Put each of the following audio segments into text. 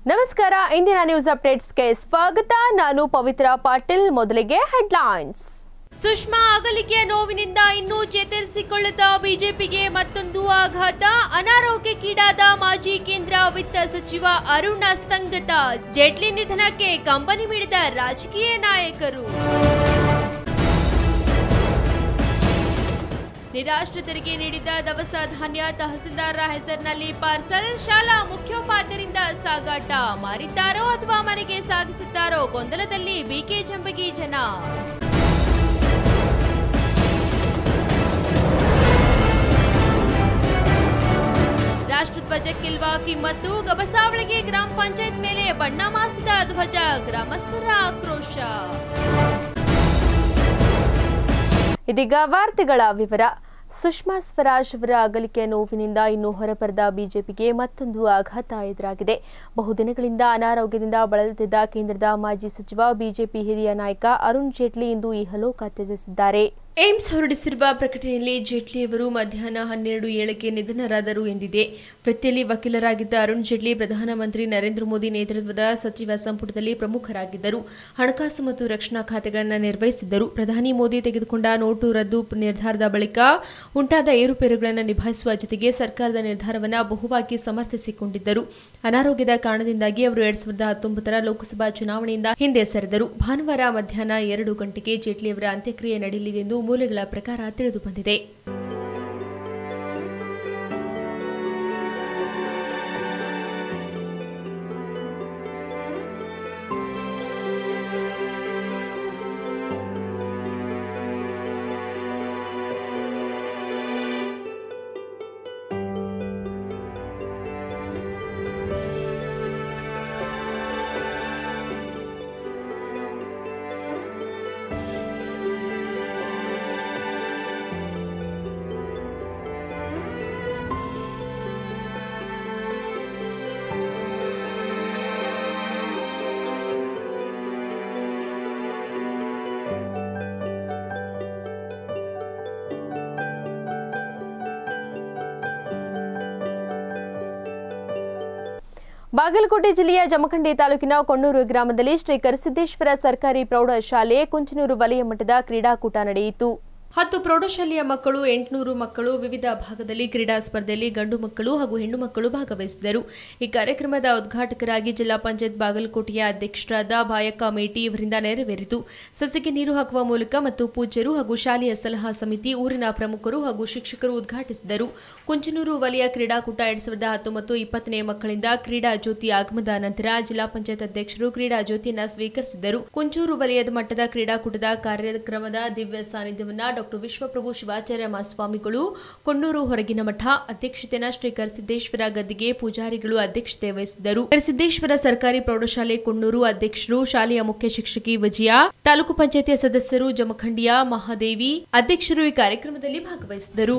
ನಮಸ್ಕಾರ ಇಂದಿನ ನ್ಯೂಸ್ ಅಪ್ಡೇಟ್ಸ್ಗೆ ಸ್ವಾಗತ ನಾನು ಪವಿತ್ರ ಪಾಟೀಲ್ ಮೊದಲಿಗೆ ಹೆಡ್ಲೈನ್ಸ್ ಸುಷ್ಮಾ ಅಗಲಿಕೆಯ ನೋವಿನಿಂದ ಇನ್ನೂ ಚೇತರಿಸಿಕೊಳ್ಳದ ಬಿಜೆಪಿಗೆ ಮತ್ತೊಂದು ಆಘಾತ ಅನಾರೋಗ್ಯಕ್ಕೀಡಾದ ಮಾಜಿ ಕೇಂದ್ರ ವಿತ್ತ ಸಚಿವ ಅರುಣ್ ಅಸ್ತಂಗತ ಜೇಟ್ಲಿ ನಿಧನಕ್ಕೆ ಕಂಬನಿ ಮಿಡಿದ ರಾಜಕೀಯ ನಾಯಕರು ನಿರಾಶ್ರಿತರಿಗೆ ನೀಡಿದ ದವಸ ಧಾನ್ಯ ತಹಸೀಲ್ದಾರರ ಹೆಸರಿನಲ್ಲಿ ಪಾರ್ಸಲ್ ಶಾಲಾ ಮುಖ್ಯೋಪಾಧ್ಯಾಯರಿಂದ ಸಾಗಾಟ ಮಾರಿದ್ದಾರೋ ಅಥವಾ ಮನೆಗೆ ಸಾಗಿಸಿದ್ದಾರೋ ಗೊಂದಲದಲ್ಲಿ ಬಿಕೆ ಜಂಬಗಿ ಜನ ರಾಷ್ಟ್ರಧ್ವಜಕ್ಕಿಲ್ವಾ ಕಿಮ್ಮತ್ತು ಗಬಸಾವಳಿಗೆ ಗ್ರಾಮ ಪಂಚಾಯತ್ ಮೇಲೆ ಬಣ್ಣ ಮಾಸಿದ ಧ್ವಜ ಗ್ರಾಮಸ್ಥರ ಆಕ್ರೋಶ ಇದೀಗ ವಾರ್ತೆಗಳ ವಿವರ ಸುಷ್ಮಾ ಸ್ವರಾಜ್ ಅವರ ಅಗಲಿಕೆಯ ನೋವಿನಿಂದ ಇನ್ನೂ ಹೊರಬರದ ಬಿಜೆಪಿಗೆ ಮತ್ತೊಂದು ಆಘಾತ ಎದುರಾಗಿದೆ ಬಹುದಿನಗಳಿಂದ ಅನಾರೋಗ್ಯದಿಂದ ಬಳಲುತ್ತಿದ್ದ ಕೇಂದ್ರದ ಮಾಜಿ ಸಚಿವ ಬಿಜೆಪಿ ಹಿರಿಯ ನಾಯಕ ಅರುಣ್ ಜೇಟ್ಲಿ ಇಂದು ಇಹಲೋಕ ತ್ಯಜಿಸಿದ್ದಾರೆ ಏಮ್ಸ್ ಹೊರಡಿಸಿರುವ ಪ್ರಕಟಣೆಯಲ್ಲಿ ಜೇಟ್ಲಿ ಅವರು ಮಧ್ಯಾಹ್ನ ಹನ್ನೆರಡು ಏಳಕ್ಕೆ ನಿಧನರಾದರು ಎಂದಿದೆ ವೃತ್ತಿಯಲ್ಲಿ ವಕೀಲರಾಗಿದ್ದ ಅರುಣ್ ಜೇಟ್ಲಿ ಪ್ರಧಾನಮಂತ್ರಿ ನರೇಂದ್ರ ಮೋದಿ ನೇತೃತ್ವದ ಸಚಿವ ಸಂಪುಟದಲ್ಲಿ ಪ್ರಮುಖರಾಗಿದ್ದರು ಹಣಕಾಸು ಮತ್ತು ರಕ್ಷಣಾ ಖಾತೆಗಳನ್ನು ನಿರ್ವಹಿಸಿದ್ದರು ಪ್ರಧಾನಿ ಮೋದಿ ತೆಗೆದುಕೊಂಡ ನೋಟು ರದ್ದು ನಿರ್ಧಾರದ ಬಳಿಕ ಉಂಟಾದ ಏರುಪೇರುಗಳನ್ನು ನಿಭಾಯಿಸುವ ಜೊತೆಗೆ ಸರ್ಕಾರದ ನಿರ್ಧಾರವನ್ನು ಬಹುವಾಗಿ ಸಮರ್ಥಿಸಿಕೊಂಡಿದ್ದರು ಅನಾರೋಗ್ಯದ ಕಾರಣದಿಂದಾಗಿ ಅವರು ಎರಡ್ ಸಾವಿರದ ಹತ್ತೊಂಬತ್ತರ ಲೋಕಸಭಾ ಚುನಾವಣೆಯಿಂದ ಹಿಂದೆ ಸರಿದರು ಭಾನುವಾರ ಮಧ್ಯಾಹ್ನ ಎರಡು ಗಂಟೆಗೆ ಜೇಟ್ಲಿ ಅವರ ಅಂತ್ಯಕ್ರಿಯೆ ನಡೆಯಲಿದೆ ಎಂದು ಮೂಲಗಳ ಪ್ರಕಾರ ತಿಳಿದು ಬಂದಿದೆ ಬಾಗಲಕೋಟೆ ಜಿಲ್ಲೆಯ ಜಮಖಂಡಿ ತಾಲೂಕಿನ ಕೊಣ್ಣೂರು ಗ್ರಾಮದಲ್ಲಿ ಶ್ರೀ ಕರಿಸಿದ್ದೇಶ್ವರ ಸರ್ಕಾರಿ ಪ್ರೌಢಶಾಲೆ ಕುಂಚನೂರು ವಲಯ ಮಟ್ಟದ ಕ್ರೀಡಾಕೂಟ ನಡೆಯಿತು ಹತ್ತು ಪ್ರೌಢಶಾಲೆಯ ಮಕ್ಕಳು ಎಂಟುನೂರು ಮಕ್ಕಳು ವಿವಿಧ ಭಾಗದಲ್ಲಿ ಕ್ರೀಡಾ ಸ್ಪರ್ಧೆಯಲ್ಲಿ ಗಂಡು ಮಕ್ಕಳು ಹಾಗೂ ಹೆಣ್ಣು ಮಕ್ಕಳು ಭಾಗವಹಿಸಿದರು ಈ ಕಾರ್ಯಕ್ರಮದ ಉದ್ಘಾಟಕರಾಗಿ ಜಿಲ್ಲಾ ಪಂಚಾಯತ್ ಬಾಗಲಕೋಟೆಯ ಅಧ್ಯಕ್ಷರಾದ ಬಾಯಕ್ಕ ಮೇಟಿ ಇವರಿಂದ ನೆರವೇರಿತು ಸಸಿಗೆ ನೀರು ಹಾಕುವ ಮೂಲಕ ಮತ್ತು ಪೂಜ್ಯರು ಹಾಗೂ ಶಾಲೆಯ ಸಲಹಾ ಸಮಿತಿ ಊರಿನ ಪ್ರಮುಖರು ಹಾಗೂ ಶಿಕ್ಷಕರು ಉದ್ಘಾಟಿಸಿದರು ಕುಂಚನೂರು ವಲಯ ಕ್ರೀಡಾಕೂಟ ಎರಡ್ ಸಾವಿರದ ಹತ್ತೊಂಬತ್ತು ಇಪ್ಪತ್ತನೇ ಮಕ್ಕಳಿಂದ ಕ್ರೀಡಾ ಜ್ಯೋತಿ ಆಗಮದ ನಂತರ ಜಿಲ್ಲಾ ಪಂಚಾಯತ್ ಅಧ್ಯಕ್ಷರು ಕ್ರೀಡಾ ಜ್ಯೋತಿಯನ್ನು ಸ್ವೀಕರಿಸಿದರು ಕುಂಚೂರು ವಲಯದ ಮಟ್ಟದ ಕ್ರೀಡಾಕೂಟದ ಕಾರ್ಯಕ್ರಮದ ದಿವ್ಯ ಸಾನ್ನಿಧ್ಯವನ್ನ ಡಾಕ್ಟರ್ ವಿಶ್ವಪ್ರಭು ಶಿವಾಚಾರ್ಯ ಮಹಾಸ್ವಾಮಿಗಳು ಕೊಣ್ಣೂರು ಹೊರಗಿನ ಮಠ ಅಧ್ಯಕ್ಷತೆನ ಶ್ರೀ ಕರಸಿದ್ದೇಶ್ವರ ಗದ್ದಿಗೆ ಪೂಜಾರಿಗಳು ಅಧ್ಯಕ್ಷತೆ ವಹಿಸಿದ್ದರು ಕರಸಿದ್ದೇಶ್ವರ ಸರ್ಕಾರಿ ಪ್ರೌಢಶಾಲೆ ಕೊಣ್ಣೂರು ಅಧ್ಯಕ್ಷರು ಶಾಲೆಯ ಮುಖ್ಯ ಶಿಕ್ಷಕಿ ವಿಜಯ ತಾಲೂಕು ಪಂಚಾಯತಿಯ ಸದಸ್ಯರು ಜಮಖಂಡಿಯ ಮಹಾದೇವಿ ಅಧ್ಯಕ್ಷರು ಈ ಕಾರ್ಯಕ್ರಮದಲ್ಲಿ ಭಾಗವಹಿಸಿದರು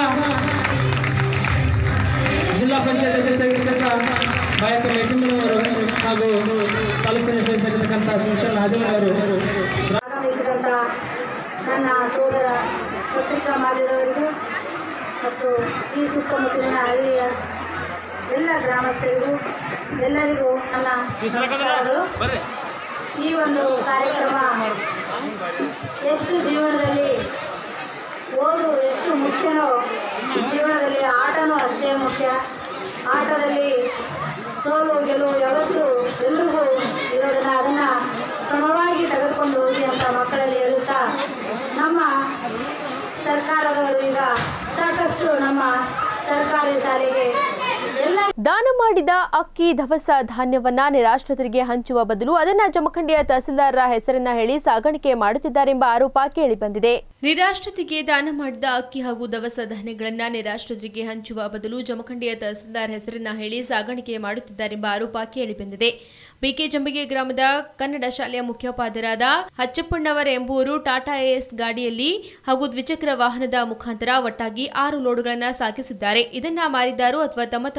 ಜಿಲ್ಲಾ ಪಂಚಾಯತ್ ಅಧ್ಯಕ್ಷರಾಗಿರ್ತಕ್ಕಂಥ ಬಾಯಕ ಮೇಟಿಮನವರು ಹಾಗೂ ತಾಲೂಕಿನ ಸದಸ್ಯರಾಗಿರ್ತಕ್ಕಂಥ ಸುಶಾಲ್ ಹಾದಿಮನವರು ಆಗಮಿಸಿದಂಥ ನನ್ನ ಸೋದರ ಪತ್ರಿಕಾ ಮಾಧ್ಯಮದವರಿಗೂ ಮತ್ತು ಈ ಸುತ್ತಮುತ್ತಲಿನ ಹಳ್ಳಿಯ ಎಲ್ಲ ಗ್ರಾಮಸ್ಥರಿಗೂ ಎಲ್ಲರಿಗೂ ನನ್ನ ನಮಸ್ಕಾರಗಳು ಈ ಒಂದು ಕಾರ್ಯಕ್ರಮ ಎಷ್ಟು ಜೀವನದಲ್ಲಿ ಓದು ಎಷ್ಟು ಮುಖ್ಯನೋ ಜೀವನದಲ್ಲಿ ಆಟನೂ ಅಷ್ಟೇ ಮುಖ್ಯ ಆಟದಲ್ಲಿ ಸೋಲು ಗೆಲುವು ಯಾವತ್ತೂ ಎಲ್ರಿಗೂ ಇರೋದನ್ನ ಅದನ್ನು ಸಮವಾಗಿ ತೆಗೆದುಕೊಂಡು ಹೋಗಿ ಅಂತ ಮಕ್ಕಳಲ್ಲಿ ಹೇಳುತ್ತಾ ನಮ್ಮ ಸರ್ಕಾರದವರು ಈಗ ಸಾಕಷ್ಟು ನಮ್ಮ ಸರ್ಕಾರಿ ಶಾಲೆಗೆ ಎಲ್ಲ ದಾನ ಮಾಡಿದ ಅಕ್ಕಿ ದವಸ ಧಾನ್ಯವನ್ನ ನಿರಾಶ್ರಿತರಿಗೆ ಹಂಚುವ ಬದಲು ಅದನ್ನ ಜಮಖಂಡಿಯ ತಹಸೀಲ್ದಾರರ ಹೆಸರನ್ನ ಹೇಳಿ ಸಾಗಾಣಿಕೆ ಮಾಡುತ್ತಿದ್ದಾರೆಂಬ ಆರೋಪ ಕೇಳಿಬಂದಿದೆ ನಿರಾಶ್ರಿತಿಗೆ ದಾನ ಮಾಡಿದ ಅಕ್ಕಿ ಹಾಗೂ ದವಸ ಧಾನ್ಯಗಳನ್ನ ನಿರಾಶ್ರಿತರಿಗೆ ಹಂಚುವ ಬದಲು ಜಮಖಂಡಿಯ ತಹಸೀಲ್ದಾರ್ ಹೆಸರನ್ನ ಹೇಳಿ ಸಾಗಾಣಿಕೆ ಮಾಡುತ್ತಿದ್ದಾರೆಂಬ ಆರೋಪ ಕೇಳಿಬಂದಿದೆ ಬಿಕೆ ಜಂಬಿಗೆ ಗ್ರಾಮದ ಕನ್ನಡ ಶಾಲೆಯ ಮುಖ್ಯೋಪಾಧ್ಯಾಯರಾದ ಹಚ್ಚಪ್ಪಣ್ಣವರ ಎಂಬುವರು ಟಾಟಾ ಎಎಸ್ ಗಾಡಿಯಲ್ಲಿ ಹಾಗೂ ದ್ವಿಚಕ್ರ ವಾಹನದ ಮುಖಾಂತರ ಒಟ್ಟಾಗಿ ಆರು ಲೋಡುಗಳನ್ನು ಸಾಗಿಸಿದ್ದಾರೆ ಇದನ್ನ ಮಾರಿದ್ದಾರೋ ಅಥವಾ ತಮ್ಮ ತಮ್ಮ ಮನೆಗೆ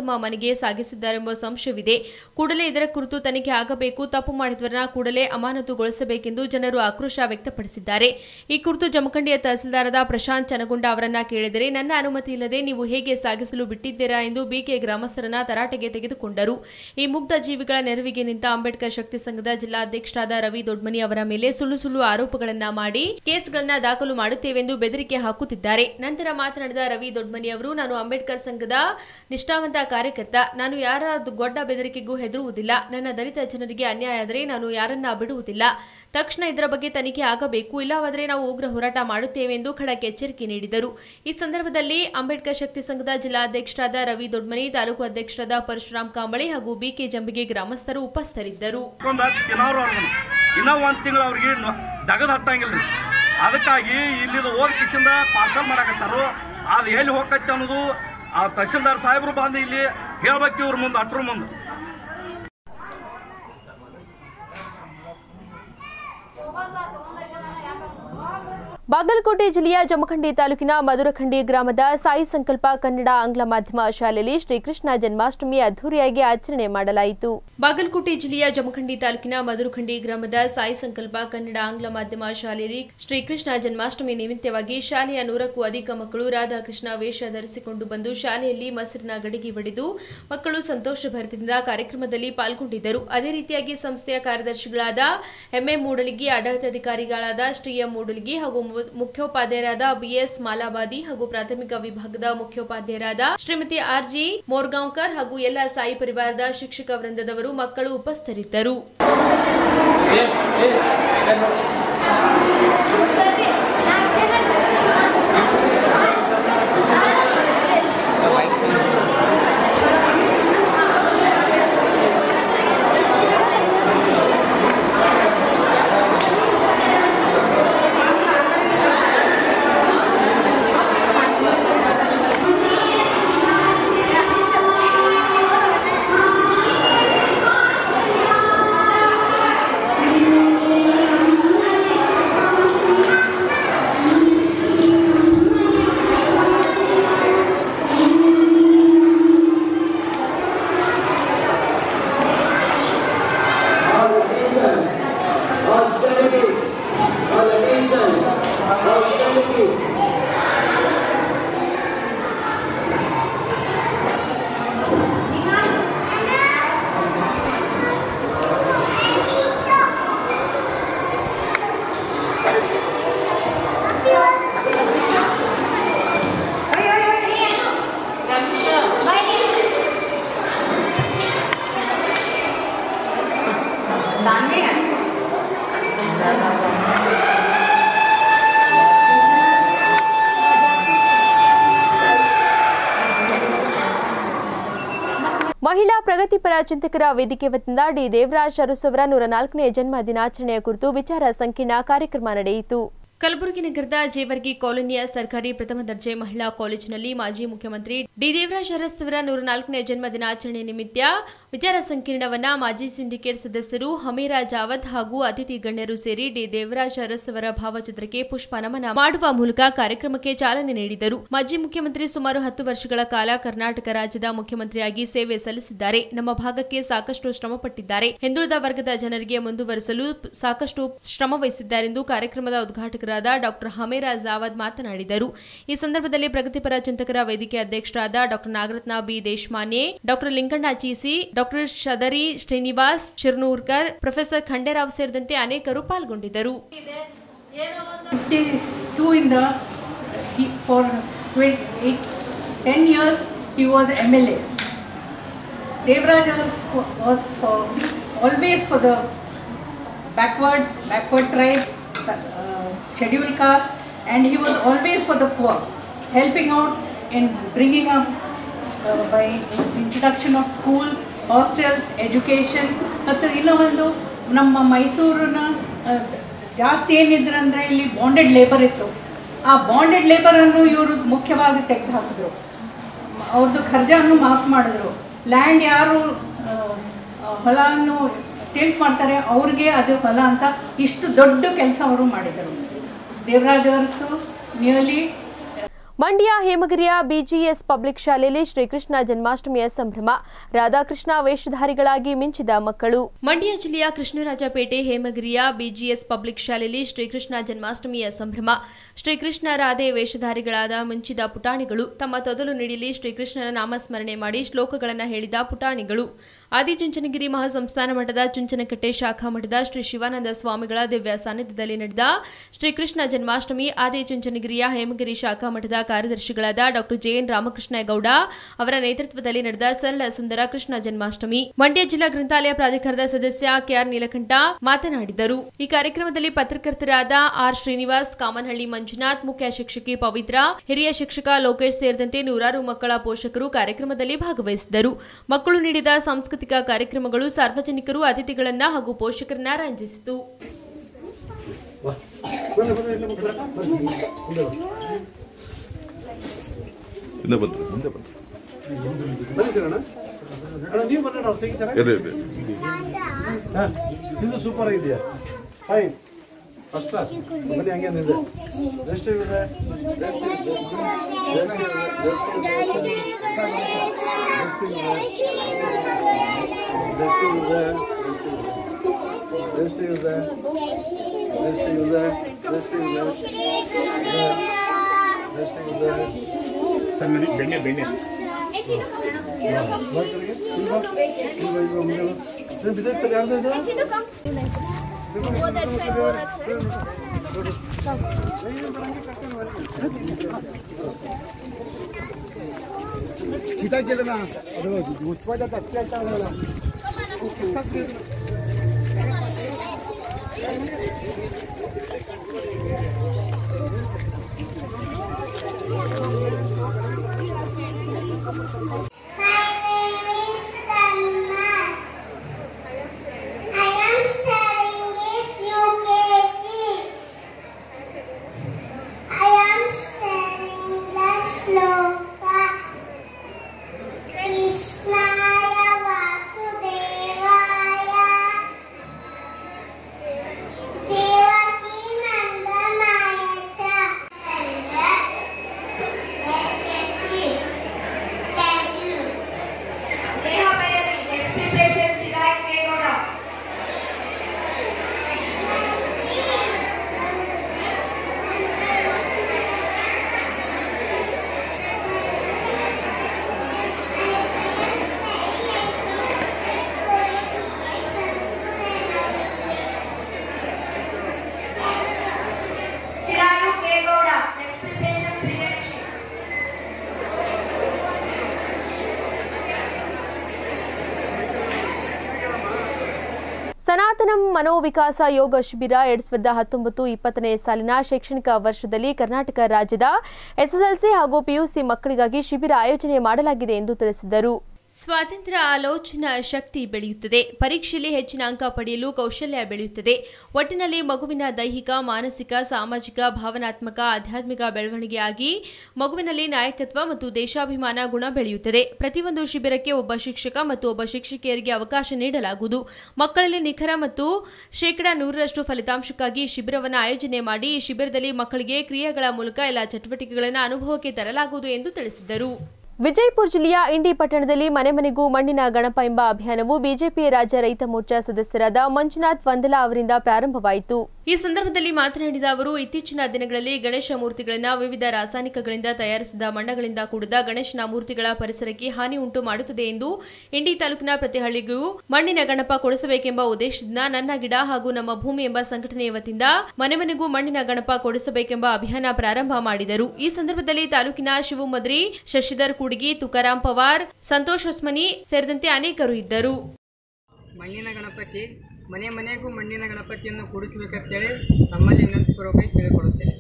ಹೇಗೆ ಸಾಗಿಸಿದ್ದಾರೆಂಬ ಸಂಶಯವಿದೆ ಕೂಡಲೇ ಇದರ ಕುರಿತು ತನಿಖೆ ಆಗಬೇಕು ತಪ್ಪು ಮಾಡಿದವರನ್ನ ಕೂಡಲೇ ಅಮಾನತುಗೊಳಿಸಬೇಕೆಂದು ಜನರು ಆಕ್ರೋಶ ವ್ಯಕ್ತಪಡಿಸಿದ್ದಾರೆ ಈ ಕುರಿತು ಜಮಖಂಡಿಯ ತಹಸೀಲ್ದಾರದ ಪ್ರಶಾಂತ್ ಚನಗುಂಡ ಅವರನ್ನ ಕೇಳಿದರೆ ನನ್ನ ಅನುಮತಿ ಇಲ್ಲದೆ ನೀವು ಹೇಗೆ ಸಾಗಿಸಲು ಬಿಟ್ಟಿದ್ದೀರಾ ಎಂದು ಬಿಕೆ ಗ್ರಾಮಸ್ಥರನ್ನ ತರಾಟೆಗೆ ತೆಗೆದುಕೊಂಡರು ಈ ಮುಗ್ಧ ಜೀವಿಗಳ ನೆರವಿಗೆ ನಿಂತ ಅಂಬೇಡ್ಕರ್ ಶಕ್ತಿ ಸಂಘದ ಜಿಲ್ಲಾಧ್ಯಕ್ಷರಾದ ರವಿ ದೊಡ್ಮನಿ ಅವರ ಮೇಲೆ ಸುಳ್ಳು ಸುಳ್ಳು ಆರೋಪಗಳನ್ನ ಮಾಡಿ ಕೇಸ್ಗಳನ್ನ ದಾಖಲು ಮಾಡುತ್ತೇವೆಂದು ಬೆದರಿಕೆ ಹಾಕುತ್ತಿದ್ದಾರೆ ನಂತರ ಮಾತನಾಡಿದ ರವಿ ದೊಡ್ಮನಿ ಅವರು ನಾನು ಅಂಬೇಡ್ಕರ್ ಸಂಘದ ನಿಷ್ಠಾವಂತ ಕಾರ್ಯಕರ್ತ ನಾನು ಯಾರ ಗೊಡ್ಡ ಬೆದರಿಕೆಗೂ ಹೆದರುವುದಿಲ್ಲ ನನ್ನ ದಲಿತ ಜನರಿಗೆ ಅನ್ಯಾಯ ಆದರೆ ನಾನು ಯಾರನ್ನ ಬಿಡುವುದಿಲ್ಲ ತಕ್ಷಣ ಇದರ ಬಗ್ಗೆ ತನಿಖೆ ಆಗಬೇಕು ಇಲ್ಲವಾದರೆ ನಾವು ಉಗ್ರ ಹೋರಾಟ ಮಾಡುತ್ತೇವೆ ಎಂದು ಖಡಕ್ ಎಚ್ಚರಿಕೆ ನೀಡಿದರು ಈ ಸಂದರ್ಭದಲ್ಲಿ ಅಂಬೇಡ್ಕರ್ ಶಕ್ತಿ ಸಂಘದ ಜಿಲ್ಲಾಧ್ಯಕ್ಷರಾದ ರವಿ ದೊಡ್ಮನಿ ತಾಲೂಕು ಅಧ್ಯಕ್ಷರಾದ ಪರಶುರಾಮ್ ಕಾಂಬಳಿ ಹಾಗೂ ಬಿಕೆ ಜಂಬಿಗೆ ಗ್ರಾಮಸ್ಥರು ಉಪಸ್ಥಿತರಿದ್ದರು ಒಂದು ತಿನ್ನೋರು ಅವ್ರನ್ನ ಇನ್ನೂ ಒಂದು ತಿಂಗಳು ಅವ್ರಿಗೆ ದಗದ್ ಹತ್ತಂಗಿಲ್ಲ ರೀ ಅದಕ್ಕಾಗಿ ಇಲ್ಲಿದು ಹೋಗಿ ಕಿಶಿಂದ ಪಾರ್ಸಲ್ ಮಾಡಕತ್ತಾರು ಅದು ಎಲ್ಲಿ ಹೋಗತ್ತೆ ಅನ್ನೋದು ಆ ತಹಶೀಲ್ದಾರ್ ಸಾಹೇಬರು ಬಂದು ಇಲ್ಲಿ ಹೇಳ್ಬೇಕು ಇವ್ರ ಮುಂದೆ ಅಟ್ರ ಮುಂದೆ ಬಾಗಲಕೋಟೆ ಜಿಲ್ಲೆಯ ಜಮಖಂಡಿ ತಾಲೂಕಿನ ಮಧುರಖಂಡಿ ಗ್ರಾಮದ ಸಾಯಿ ಸಂಕಲ್ಪ ಕನ್ನಡ ಆಂಗ್ಲ ಮಾಧ್ಯಮ ಶಾಲೆಯಲ್ಲಿ ಶ್ರೀಕೃಷ್ಣ ಜನ್ಮಾಷ್ಟಮಿ ಅದ್ದೂರಿಯಾಗಿ ಆಚರಣೆ ಮಾಡಲಾಯಿತು ಬಾಗಲಕೋಟೆ ಜಿಲ್ಲೆಯ ಜಮಖಂಡಿ ತಾಲೂಕಿನ ಮಧುರಖಂಡಿ ಗ್ರಾಮದ ಸಾಯಿ ಸಂಕಲ್ಪ ಕನ್ನಡ ಆಂಗ್ಲ ಮಾಧ್ಯಮ ಶಾಲೆಯಲ್ಲಿ ಶ್ರೀಕೃಷ್ಣ ಜನ್ಮಾಷ್ಟಮಿ ನಿಮಿತ್ತವಾಗಿ ಶಾಲೆಯ ನೂರಕ್ಕೂ ಅಧಿಕ ಮಕ್ಕಳು ರಾಧಾಕೃಷ್ಣ ವೇಷ ಧರಿಸಿಕೊಂಡು ಬಂದು ಶಾಲೆಯಲ್ಲಿ ಮೊಸರಿನ ಗಡಿಗೆ ಬಡಿದು ಮಕ್ಕಳು ಸಂತೋಷ ಭರಿತದಿಂದ ಕಾರ್ಯಕ್ರಮದಲ್ಲಿ ಪಾಲ್ಗೊಂಡಿದ್ದರು ಅದೇ ರೀತಿಯಾಗಿ ಸಂಸ್ಥೆಯ ಕಾರ್ಯದರ್ಶಿಗಳಾದ ಎಂಎ ಮೂಡಲಿಗಿ ಆಡಳಿತಾಧಿಕಾರಿಗಳಾದ ಶ್ರೀ ಎಂ ಮೂಡಲಿಗಿ ಹಾಗೂ ಮು- ಮುಖ್ಯೋಪಾಧ್ಯಾಯರಾದ ಬಿಎಸ್ ಮಾಲಾಬಾದಿ ಹಾಗೂ ಪ್ರಾಥಮಿಕ ವಿಭಾಗದ ಮುಖ್ಯೋಪಾಧ್ಯಾಯರಾದ ಶ್ರೀಮತಿ ಆರ್ ಜಿ ಮೋರ್ಗಾಂವ್ಕರ್ ಹಾಗೂ ಎಲ್ಲ ಸಾಯಿ ಪರಿವಾರದ ಶಿಕ್ಷಕ ವೃಂದದವರು ಮಕ್ಕಳು ಉಪಸ್ಥಿತರಿದ್ದರು ಮಹಿಳಾ ಪ್ರಗತಿಪರ ಚಿಂತಕರ ವೇದಿಕೆ ವತಿಯಿಂದ ಡಿ ದೇವರಾಜ್ ಅರಸು ಅವರ ನೂರ ನಾಲ್ಕನೇ ಜನ್ಮ ದಿನಾಚರಣೆಯ ಕುರಿತು ವಿಚಾರ ಸಂಕಿರಣ ಕಾರ್ಯಕ್ರಮ ನಡೆಯಿತು ಕಲಬುರಗಿ ನಗರದ ಜೇವರ್ಗಿ ಕಾಲೋನಿಯ ಸರ್ಕಾರಿ ಪ್ರಥಮ ದರ್ಜೆ ಮಹಿಳಾ ಕಾಲೇಜಿನಲ್ಲಿ ಮಾಜಿ ಮುಖ್ಯಮಂತ್ರಿ ಡಿ ದೇವರಾಜ್ ಅರಸ್ ಅವರ ನೂರ ನಾಲ್ಕನೇ ಜನ್ಮ ದಿನಾಚರಣೆ ನಿಮಿತ್ತ ವಿಚಾರ ಸಂಕಿರಣವನ್ನ ಮಾಜಿ ಸಿಂಡಿಕೇಟ್ ಸದಸ್ಯರು ಹಮೀರಾ ಜಾವದ್ ಹಾಗೂ ಅತಿಥಿ ಗಣ್ಯರು ಸೇರಿ ಡಿ ದೇವರಾಜ್ ಅರಸ್ ಅವರ ಭಾವಚಿತ್ರಕ್ಕೆ ಪುಷ್ಪ ನಮನ ಮಾಡುವ ಮೂಲಕ ಕಾರ್ಯಕ್ರಮಕ್ಕೆ ಚಾಲನೆ ನೀಡಿದರು ಮಾಜಿ ಮುಖ್ಯಮಂತ್ರಿ ಸುಮಾರು ಹತ್ತು ವರ್ಷಗಳ ಕಾಲ ಕರ್ನಾಟಕ ರಾಜ್ಯದ ಮುಖ್ಯಮಂತ್ರಿಯಾಗಿ ಸೇವೆ ಸಲ್ಲಿಸಿದ್ದಾರೆ ನಮ್ಮ ಭಾಗಕ್ಕೆ ಸಾಕಷ್ಟು ಶ್ರಮಪಟ್ಟಿದ್ದಾರೆ ಹಿಂದುಳಿದ ವರ್ಗದ ಜನರಿಗೆ ಮುಂದುವರಿಸಲು ಸಾಕಷ್ಟು ಶ್ರಮ ವಹಿಸಿದ್ದಾರೆಂದು ಕಾರ್ಯಕ್ರಮದ ಉದ್ಘಾಟಕರಾದ ಡಾಕ್ಟರ್ ಹಮೇರಾ ಜಾವದ್ ಮಾತನಾಡಿದರು ಈ ಸಂದರ್ಭದಲ್ಲಿ ಪ್ರಗತಿಪರ ಚಿಂತಕರ ವೇದಿಕೆ ಅಧ್ಯಕ್ಷರಾದ doctor Nagaratna B Deshmanye doctor Linganna ಚೀಸಿ ಡಾಕ್ಟರ್ ಶದರಿ ಶ್ರೀನಿವಾಸ್ ಶಿರ್ನೂರ್ಕರ್ ಪ್ರೊಫೆಸರ್ ಖಂಡೇರಾವ್ ಸೇರಿದಂತೆ ಅನೇಕರು ಪಾಲ್ಗೊಂಡಿದ್ದರು 52 in the he, for 20, eight, 10 years he was MLA. Devraj was, was for always for the backward backward tribe, uh, scheduled caste, and he was always for the poor, helping out in bringing up uh, by introduction of schools, hostels, education ಮತ್ತು ಇನ್ನೂ ಒಂದು ನಮ್ಮ ಮೈಸೂರಿನ ಆ, ಜಾಸ್ತಿ ಏನಿದ್ರಂದ್ರೆ ಇಲ್ಲಿ bonded labour ಇತ್ತು ಆ ಬಾಂಡೆಡ್ ಲೇಬರನ್ನು ಇವರು ಮುಖ್ಯವಾಗಿ ತೆಗೆದು ಹಾಕಿದ್ರು ಅವ್ರದ್ದು ಖರ್ಚನ್ನು ಮಾಫ್ ಮಾಡಿದ್ರು ಲ್ಯಾಂಡ್ ಯಾರು ಆ, ಆ, ಹೊಲವನ್ನು ಟಿಲ್ಟ್ ಮಾಡ್ತಾರೆ ಅವ್ರಿಗೆ ಅದು ಹೊಲ ಅಂತ ಇಷ್ಟು ದೊಡ್ಡ ಕೆಲಸ ಅವರು ಮಾಡಿದರು ದೇವರಾಜ್ ಅರಸು ನಿಯರ್ಲಿ ಮಂಡ್ಯ ಹೇಮಗಿರಿಯ ಬಿಜಿಎಸ್ ಪಬ್ಲಿಕ್ ಶಾಲೆಯಲ್ಲಿ ಶ್ರೀಕೃಷ್ಣ ಜನ್ಮಾಷ್ಟಮಿಯ ಸಂಭ್ರಮ ರಾಧಾಕೃಷ್ಣ ವೇಷಧಾರಿಗಳಾಗಿ ಮಿಂಚಿದ ಮಕ್ಕಳು ಮಂಡ್ಯ ಜಿಲ್ಲೆಯ ಕೃಷ್ಣರಾಜಪೇಟೆ ಹೇಮಗಿರಿಯ ಬಿಜಿಎಸ್ ಪಬ್ಲಿಕ್ ಶಾಲೆಯಲ್ಲಿ ಶ್ರೀಕೃಷ್ಣ ಜನ್ಮಾಷ್ಟಮಿಯ ಸಂಭ್ರಮ ಶ್ರೀಕೃಷ್ಣ ರಾಧೆ ವೇಷಧಾರಿಗಳಾದ ಮಿಂಚಿದ ಪುಟಾಣಿಗಳು ತಮ್ಮ ತೊದಲು ನೀಡಿಲಿ ಶ್ರೀಕೃಷ್ಣನ ನಾಮಸ್ಮರಣೆ ಮಾಡಿ ಶ್ಲೋಕಗಳನ್ನು ಹೇಳಿದ ಪುಟಾಣಿಗಳು ಆದಿಚುಂಚನಗಿರಿ ಮಹಾಸಂಸ್ಥಾನ ಮಠದ ಚುಂಚನಕಟ್ಟೆ ಶಾಖಾ ಮಠದ ಶ್ರೀ ಶಿವಾನಂದ ಸ್ವಾಮಿಗಳ ದಿವ್ಯ ಸಾನ್ನಿಧ್ಯದಲ್ಲಿ ನಡೆದ ಶ್ರೀಕೃಷ್ಣ ಜನ್ಮಾಷ್ಟಮಿ ಆದಿಚುಂಚನಗಿರಿಯ ಹೇಮಗಿರಿ ಶಾಖಾ ಮಠದ ಕಾರ್ಯದರ್ಶಿಗಳಾದ ಡಾಕ್ಟರ್ ಜೆಎನ್ ರಾಮಕೃಷ್ಣ ಗೌಡ ಅವರ ನೇತೃತ್ವದಲ್ಲಿ ನಡೆದ ಸರಳ ಸುಂದರ ಕೃಷ್ಣ ಜನ್ಮಾಷ್ಟಮಿ ಮಂಡ್ಯ ಜಿಲ್ಲಾ ಗ್ರಂಥಾಲಯ ಪ್ರಾಧಿಕಾರದ ಸದಸ್ಯ ಕೆಆರ್ ನೀಲಕಂಠ ಮಾತನಾಡಿದರು ಈ ಕಾರ್ಯಕ್ರಮದಲ್ಲಿ ಪತ್ರಕರ್ತರಾದ ಆರ್ ಶ್ರೀನಿವಾಸ್ ಕಾಮನಹಳ್ಳಿ ಮಂಜುನಾಥ್ ಮುಖ್ಯ ಶಿಕ್ಷಕಿ ಪವಿತ್ರ ಹಿರಿಯ ಶಿಕ್ಷಕ ಲೋಕೇಶ್ ಸೇರಿದಂತೆ ನೂರಾರು ಮಕ್ಕಳ ಪೋಷಕರು ಕಾರ್ಯಕ್ರಮದಲ್ಲಿ ಭಾಗವಹಿಸಿದ್ದರು ಮಕ್ಕಳು ನೀಡಿದ ಸಾಂಸ್ಕೃತಿಕ ಕಾರ್ಯಕ್ರಮಗಳು ಸಾರ್ವಜನಿಕರು ಅತಿಥಿಗಳನ್ನ ಹಾಗೂ ಪೋಷಕರನ್ನ ರಂಜಿಸಿತು ಹಿಂದೆ ಬಂದ್ರಿ ಮುಂದೆ ಬಂದ್ರಿ ಇರ್ರಿ, ಇರ್ರಿ. ಇದು ಸೂಪರ್ ಆಗಿದೆಯಾ ಫೈನ್ ಫಸ್ಟ್ ಕ್ಲಾಸ್ ಬನ್ನಿ ಹಂಗೆ ನಿಂದೆ ಎಷ್ಟು ಇದೆ ಎಷ್ಟು ಇದೆ ಎಷ್ಟು ಇದೆ ಎಷ್ಟು ಇದೆ ಎಷ್ಟು ಇದೆ ಬೆಣ್ಣೆ ಬೆಣ್ಣೆ ಬಿದ್ದೈತಲ್ಲ ಯಾರ್ದು ಇದು ಕಿತಾಕಿದನ ಅದು ಉತ್ಪಾದ ಅತ್ಯಂತ I am studying is UKG. I am studying the shloka. Krishnaya Vasudevaya. Devaki Nandanaya cha. Thank you. Next preparation Chirag Kegoda. Chirayu Kegoda. Next preparation Priyanshi. ಸನಾತನಂ ಮನೋವಿಕಾಸ ಯೋಗ ಶಿಬಿರ ಎರಡ್ ಸಾವಿರದ ಹತ್ತೊಂಬತ್ತು ಇಪ್ಪತ್ತನೇ ಸಾಲಿನ ಶೈಕ್ಷಣಿಕ ವರ್ಷದಲ್ಲಿ ಕರ್ನಾಟಕ ರಾಜ್ಯದ ಎಸ್ಎಸ್ಎಲ್ಸಿ ಹಾಗೂ ಪಿಯುಸಿ ಮಕ್ಕಳಿಗಾಗಿ ಶಿಬಿರ ಆಯೋಜನೆ ಮಾಡಲಾಗಿದೆ ಎಂದು ತಿಳಿಸಿದರು ಸ್ವಾತಂತ್ರ್ಯ ಆಲೋಚನಾ ಶಕ್ತಿ ಬೆಳೆಯುತ್ತದೆ ಪರೀಕ್ಷೆಯಲ್ಲಿ ಹೆಚ್ಚಿನ ಅಂಕ ಪಡೆಯಲು ಕೌಶಲ್ಯ ಬೆಳೆಯುತ್ತದೆ ಒಟ್ಟಿನಲ್ಲಿ ಮಗುವಿನ ದೈಹಿಕ ಮಾನಸಿಕ ಸಾಮಾಜಿಕ ಭಾವನಾತ್ಮಕ ಆಧ್ಯಾತ್ಮಿಕ ಬೆಳವಣಿಗೆಯಾಗಿ ಮಗುವಿನಲ್ಲಿ ನಾಯಕತ್ವ ಮತ್ತು ದೇಶಾಭಿಮಾನ ಗುಣ ಬೆಳೆಯುತ್ತದೆ ಪ್ರತಿಯೊಂದು ಶಿಬಿರಕ್ಕೆ ಒಬ್ಬ ಶಿಕ್ಷಕ ಮತ್ತು ಒಬ್ಬ ಶಿಕ್ಷಕಿಯರಿಗೆ ಅವಕಾಶ ನೀಡಲಾಗುವುದು ಮಕ್ಕಳಲ್ಲಿ ನಿಖರ ಮತ್ತು ಶೇಕಡಾ ನೂರರಷ್ಟು ಫಲಿತಾಂಶಕ್ಕಾಗಿ ಈ ಶಿಬಿರವನ್ನು ಆಯೋಜನೆ ಮಾಡಿ ಈ ಶಿಬಿರದಲ್ಲಿ ಮಕ್ಕಳಿಗೆ ಕ್ರಿಯೆಗಳ ಮೂಲಕ ಎಲ್ಲ ಚಟುವಟಿಕೆಗಳನ್ನು ಅನುಭವಕ್ಕೆ ತರಲಾಗುವುದು ಎಂದು ತಿಳಿಸಿದರು ವಿಜಯಪುರ ಜಿಲ್ಲೆಯ ಇಂಡಿ ಪಟ್ಟಣದಲ್ಲಿ ಮನೆ ಮನೆಗೂ ಮಣ್ಣಿನ ಗಣಪ ಎಂಬ ಅಭಿಯಾನವು ಬಿಜೆಪಿ ರಾಜ್ಯ ರೈತ ಮೋರ್ಚಾ ಸದಸ್ಯರಾದ ಮಂಜುನಾಥ್ ವಂದಲಾ ಅವರಿಂದ ಪ್ರಾರಂಭವಾಯಿತು ಈ ಸಂದರ್ಭದಲ್ಲಿ ಮಾತನಾಡಿದ ಅವರು ಇತ್ತೀಚಿನ ದಿನಗಳಲ್ಲಿ ಗಣೇಶ ಮೂರ್ತಿಗಳನ್ನು ವಿವಿಧ ರಾಸಾಯನಿಕಗಳಿಂದ ತಯಾರಿಸಿದ ಮಣ್ಣಗಳಿಂದ ಕೂಡಿದ ಗಣೇಶನ ಮೂರ್ತಿಗಳ ಪರಿಸರಕ್ಕೆ ಹಾನಿ ಉಂಟು ಮಾಡುತ್ತದೆ ಎಂದು ಇಂಡಿ ತಾಲೂಕಿನ ಪ್ರತಿ ಹಳ್ಳಿಗೂ ಮಣ್ಣಿನ ಗಣಪ ಕೊಡಿಸಬೇಕೆಂಬ ಉದ್ದೇಶದಿಂದ ನನ್ನ ಗಿಡ ಹಾಗೂ ನಮ್ಮ ಭೂಮಿ ಎಂಬ ಸಂಘಟನೆಯ ವತಿಯಿಂದ ಮನೆ ಮನೆಗೂ ಮಣ್ಣಿನ ಗಣಪ ಕೊಡಿಸಬೇಕೆಂಬ ಅಭಿಯಾನ ಪ್ರಾರಂಭ ಮಾಡಿದರು ಈ ಸಂದರ್ಭದಲ್ಲಿ ತಾಲೂಕಿನ ಶಿವಮದ್ರಿ ಶಶಿಧರ್ ಕೂಡಿಗಿ ತುಕಾರಾಂ ಪವಾರ್ ಸಂತೋಷ್ ಹೊಸ್ಮನಿ ಸೇರಿದಂತೆ ಅನೇಕರು ಇದ್ದರು ಮಣ್ಣಿನ ಗಣಪತಿ ಮನೆ ಮನೆಗೂ ಮಣ್ಣಿನ ಗಣಪತಿಯನ್ನು ಕೂಡಿಸಬೇಕಂತೇಳಿ ತಮ್ಮಲ್ಲಿ ವಿನಂತಿಪೂರ್ವಕವಾಗಿ ಕೇಳಿಕೊಳ್ಳುತ್ತೇನೆ